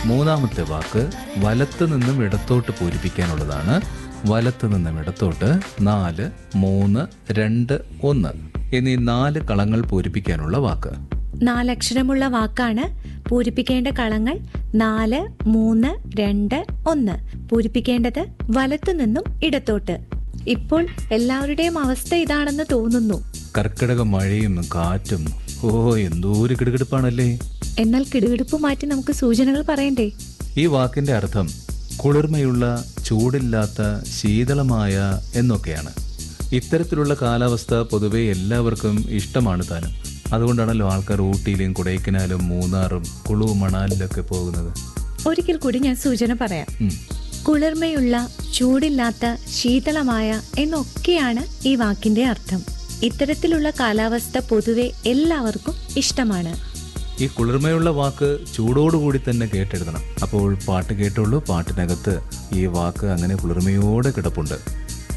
മൂന്നാമത്തെ വാക്ക് വലത്ത് നിന്നും ഇടത്തോട്ട് പൂരിപ്പിക്കാനുള്ളതാണ് വലത്ത് നിന്നും ഇടത്തോട്ട് നാല് മൂന്ന് രണ്ട് ഒന്ന് എന്നീ നാല് കളങ്ങൾ പൂരിപ്പിക്കാനുള്ള വാക്ക് നാലക്ഷരമുള്ള വാക്കാണ് പൂരിപ്പിക്കേണ്ട കളങ്ങൾ നാല് മൂന്ന് രണ്ട് ഒന്ന് പൂരിപ്പിക്കേണ്ടത് വലത്തു നിന്നും ഇടത്തോട്ട് ഇപ്പോൾ എല്ലാവരുടെയും അവസ്ഥ ഇതാണെന്ന് തോന്നുന്നു കർക്കിടക മഴയും കാറ്റും ഓ എന്തോ ഒരു കിടുകിടുപ്പാണല്ലേ എന്നാൽ കിടുകിടുപ്പ് മാറ്റി നമുക്ക് സൂചനകൾ പറയണ്ടേ ഈ വാക്കിന്റെ അർത്ഥം കുളിർമയുള്ള ചൂടില്ലാത്ത ശീതളമായ എന്നൊക്കെയാണ് ഇത്തരത്തിലുള്ള കാലാവസ്ഥ പൊതുവെ എല്ലാവർക്കും ഇഷ്ടമാണ് താനും അതുകൊണ്ടാണല്ലോ ആൾക്കാർ ഊട്ടിയിലും കൊടൈക്കനാലും മൂന്നാറും കുളു മണാലിലൊക്കെ പോകുന്നത് ഒരിക്കൽ കൂടി ഞാൻ സൂചന പറയാം ഉം. കുളിർമയുള്ള ചൂടില്ലാത്ത ശീതളമായ എന്നൊക്കെയാണ് ഈ വാക്കിന്റെ അർത്ഥം ഇത്തരത്തിലുള്ള കാലാവസ്ഥ പൊതുവെ എല്ലാവർക്കും ഇഷ്ടമാണ് ഈ കുളിർമയുള്ള വാക്ക് ചൂടോടുകൂടി തന്നെ കേട്ടെഴുതണം അപ്പോൾ പാട്ട് കേട്ടുള്ളൂ പാട്ടിനകത്ത് ഈ വാക്ക് അങ്ങനെ കുളിർമയോടെ കിടപ്പുണ്ട്